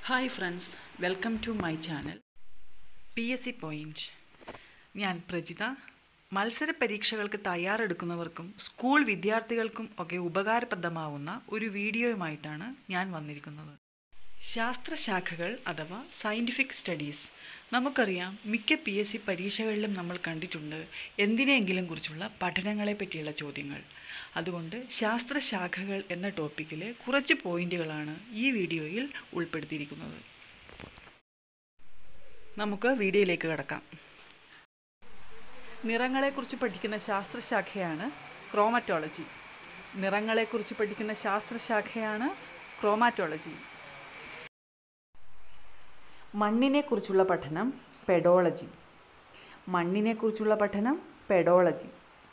hi friends welcome to my channel P S C point ഞാൻ പ്രജിത മത്സര പരീക്ഷകൾക്ക് തയ്യാറെടുക്കുന്നവർക്കും school വിദ്യാർത്ഥികൾക്കും ഒക്കെ ഉപകാരപ്രദമാവുന്ന ഒരു വീഡിയോയുമായിട്ടാണ് ഞാൻ വന്നിരിക്കുന്നത് ശാസ്ത്രശാഖകൾ അഥവാ സയൻറ്റിഫിക് സ്റ്റഡീസ് നമുക്കറിയാം മിക്ക പി എസ് സി പരീക്ഷകളിലും നമ്മൾ കണ്ടിട്ടുണ്ട് എന്തിനെങ്കിലും കുറിച്ചുള്ള പഠനങ്ങളെ പറ്റിയുള്ള ചോദ്യങ്ങൾ അതുകൊണ്ട് ശാസ്ത്രശാഖകൾ എന്ന ടോപ്പിക്കിൽ കുറച്ച് പോയിന്റുകളാണ് ഈ വീഡിയോയിൽ ഉൾപ്പെടുത്തിയിരിക്കുന്നത് നമുക്ക് വീഡിയോയിലേക്ക് കിടക്കാം നിറങ്ങളെക്കുറിച്ച് പഠിക്കുന്ന ശാസ്ത്രശാഖയാണ് ക്രോമറ്റോളജി നിറങ്ങളെക്കുറിച്ച് പഠിക്കുന്ന ശാസ്ത്രശാഖയാണ് ക്രോമാറ്റോളജി മണ്ണിനെക്കുറിച്ചുള്ള പഠനം പെഡോളജി മണ്ണിനെക്കുറിച്ചുള്ള പഠനം പെഡോളജി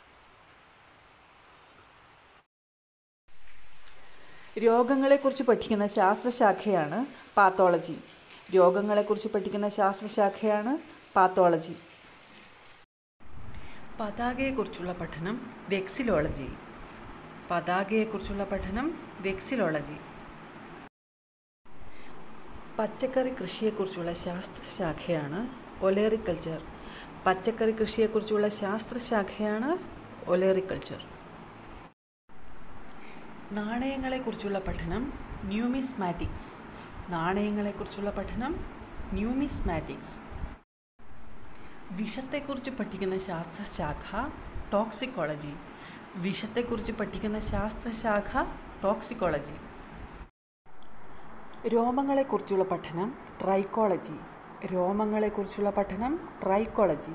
രോഗങ്ങളെക്കുറിച്ച് പഠിക്കുന്ന ശാസ്ത്രശാഖയാണ് പാത്തോളജി രോഗങ്ങളെക്കുറിച്ച് പഠിക്കുന്ന ശാസ്ത്രശാഖയാണ് പാത്തോളജി പതാകയെക്കുറിച്ചുള്ള പഠനം വെക്സിലോളജി പതാകയെക്കുറിച്ചുള്ള പഠനം വെക്സിലോളജി പച്ചക്കറി കൃഷിയെക്കുറിച്ചുള്ള ശാസ്ത്രശാഖയാണ് ഒലേറിക്കൾച്ചർ പച്ചക്കറി കൃഷിയെക്കുറിച്ചുള്ള ശാസ്ത്രശാഖയാണ് ഒലേറിക്കൾച്ചർ നാണയങ്ങളെക്കുറിച്ചുള്ള പഠനം ന്യൂമിസ്മാറ്റിക്സ് നാണയങ്ങളെക്കുറിച്ചുള്ള പഠനം ന്യൂമിസ്മാറ്റിക്സ് വിഷത്തെക്കുറിച്ച് പഠിക്കുന്ന ശാസ്ത്രശാഖ ടോക്സിക്കോളജി വിഷത്തെക്കുറിച്ച് പഠിക്കുന്ന ശാസ്ത്രശാഖ ടോക്സിക്കോളജി രോമങ്ങളെക്കുറിച്ചുള്ള പഠനം ട്രൈക്കോളജി രോമങ്ങളെക്കുറിച്ചുള്ള പഠനം ട്രൈക്കോളജി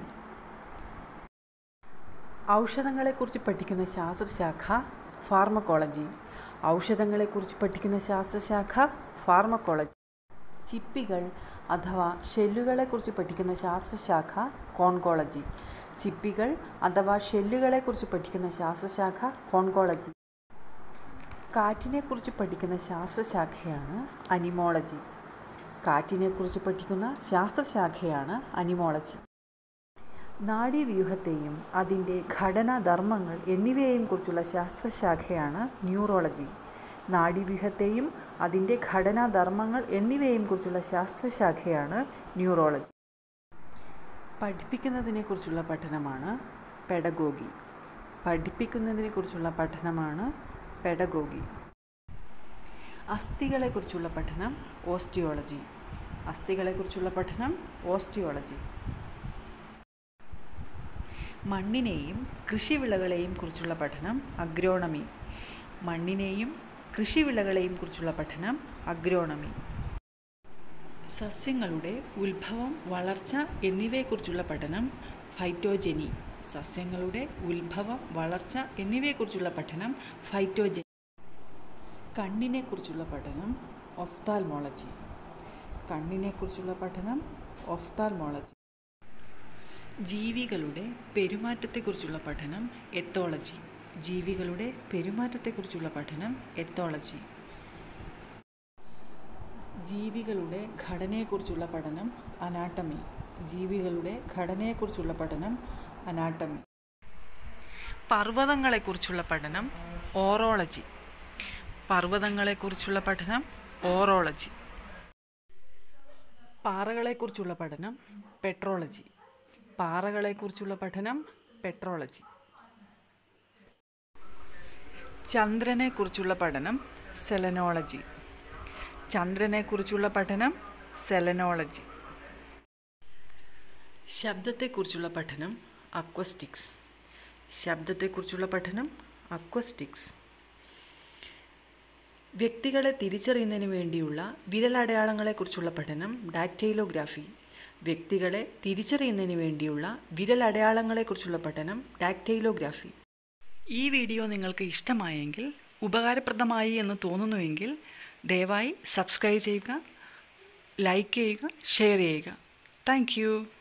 ഔഷധങ്ങളെക്കുറിച്ച് പഠിക്കുന്ന ശാസ്ത്രശാഖ ഫാർമക്കോളജി ഔഷധങ്ങളെക്കുറിച്ച് പഠിക്കുന്ന ശാസ്ത്രശാഖ ഫാർമക്കോളജി ചിപ്പികൾ അഥവാ ഷെല്ലുകളെക്കുറിച്ച് പഠിക്കുന്ന ശാസ്ത്രശാഖ കോൺകോളജി ചിപ്പികൾ അഥവാ ഷെല്ലുകളെക്കുറിച്ച് പഠിക്കുന്ന ശാസ്ത്രശാഖ കോൺകോളജി കാറ്റിനെക്കുറിച്ച് പഠിക്കുന്ന ശാസ്ത്രശാഖയാണ് അനിമോളജി കാറ്റിനെക്കുറിച്ച് പഠിക്കുന്ന ശാസ്ത്രശാഖയാണ് അനിമോളജി നാഡീവ്യൂഹത്തെയും അതിൻ്റെ ഘടനാധർമ്മങ്ങൾ എന്നിവയെയും കുറിച്ചുള്ള ശാസ്ത്രശാഖയാണ് ന്യൂറോളജി നാഡീവ്യൂഹത്തെയും അതിൻ്റെ ഘടനാധർമ്മങ്ങൾ എന്നിവയെയും കുറിച്ചുള്ള ശാസ്ത്രശാഖയാണ് ന്യൂറോളജി പഠിപ്പിക്കുന്നതിനെക്കുറിച്ചുള്ള പഠനമാണ് പെഡഗോഗി പഠിപ്പിക്കുന്നതിനെക്കുറിച്ചുള്ള പഠനമാണ് പെഡഗോഗി അസ്ഥികളെക്കുറിച്ചുള്ള പഠനം ഓസ്റ്റിയോളജി അസ്ഥികളെക്കുറിച്ചുള്ള പഠനം ഓസ്റ്റിയോളജി മണ്ണിനെയും കൃഷിവിളകളെയും കുറിച്ചുള്ള പഠനം അഗ്രോണമി മണ്ണിനെയും കൃഷിവിളകളെയും കുറിച്ചുള്ള പഠനം അഗ്രോണമി സസ്യങ്ങളുടെ ഉത്ഭവം വളർച്ച എന്നിവയെക്കുറിച്ചുള്ള പഠനം ഫൈറ്റോജനി സസ്യങ്ങളുടെ ഉത്ഭവം വളർച്ച എന്നിവയെക്കുറിച്ചുള്ള പഠനം ഫൈറ്റോജനി കണ്ണിനെക്കുറിച്ചുള്ള പഠനം ഒഫ്താൽമോളജി കണ്ണിനെക്കുറിച്ചുള്ള പഠനം ഒഫ്താൽമോളജി ജീവികളുടെ പെരുമാറ്റത്തെക്കുറിച്ചുള്ള പഠനം എത്തോളജി ജീവികളുടെ പെരുമാറ്റത്തെക്കുറിച്ചുള്ള പഠനം എത്തോളജി ജീവികളുടെ ഘടനയെക്കുറിച്ചുള്ള പഠനം അനാട്ടമി ജീവികളുടെ ഘടനയെക്കുറിച്ചുള്ള പഠനം അനാട്ടമി പർവ്വതങ്ങളെക്കുറിച്ചുള്ള പഠനം ഓറോളജി പർവ്വതങ്ങളെക്കുറിച്ചുള്ള പഠനം ഓറോളജി പാറകളെക്കുറിച്ചുള്ള പഠനം പെട്രോളജി പാറകളെക്കുറിച്ചുള്ള പഠനം പെട്രോളജി ചന്ദ്രനെക്കുറിച്ചുള്ള പഠനം സെലനോളജി ചന്ദ്രനെക്കുറിച്ചുള്ള പഠനം സെലനോളജി ശബ്ദത്തെക്കുറിച്ചുള്ള പഠനം അക്വസ്റ്റിക്സ് ശബ്ദത്തെക്കുറിച്ചുള്ള പഠനം അക്വസ്റ്റിക്സ് വ്യക്തികളെ തിരിച്ചറിയുന്നതിന് വേണ്ടിയുള്ള വിരലടയാളങ്ങളെക്കുറിച്ചുള്ള പഠനം ഡാക്ടൈലോഗ്രാഫി വ്യക്തികളെ തിരിച്ചറിയുന്നതിന് വേണ്ടിയുള്ള വിരലടയാളങ്ങളെക്കുറിച്ചുള്ള പഠനം ഡാക്ടൈലോഗ്രാഫി ഈ വീഡിയോ നിങ്ങൾക്ക് ഇഷ്ടമായെങ്കിൽ ഉപകാരപ്രദമായി എന്ന് തോന്നുന്നുവെങ്കിൽ ദയവായി സബ്സ്ക്രൈബ് ചെയ്യുക ലൈക്ക് ചെയ്യുക ഷെയർ ചെയ്യുക താങ്ക്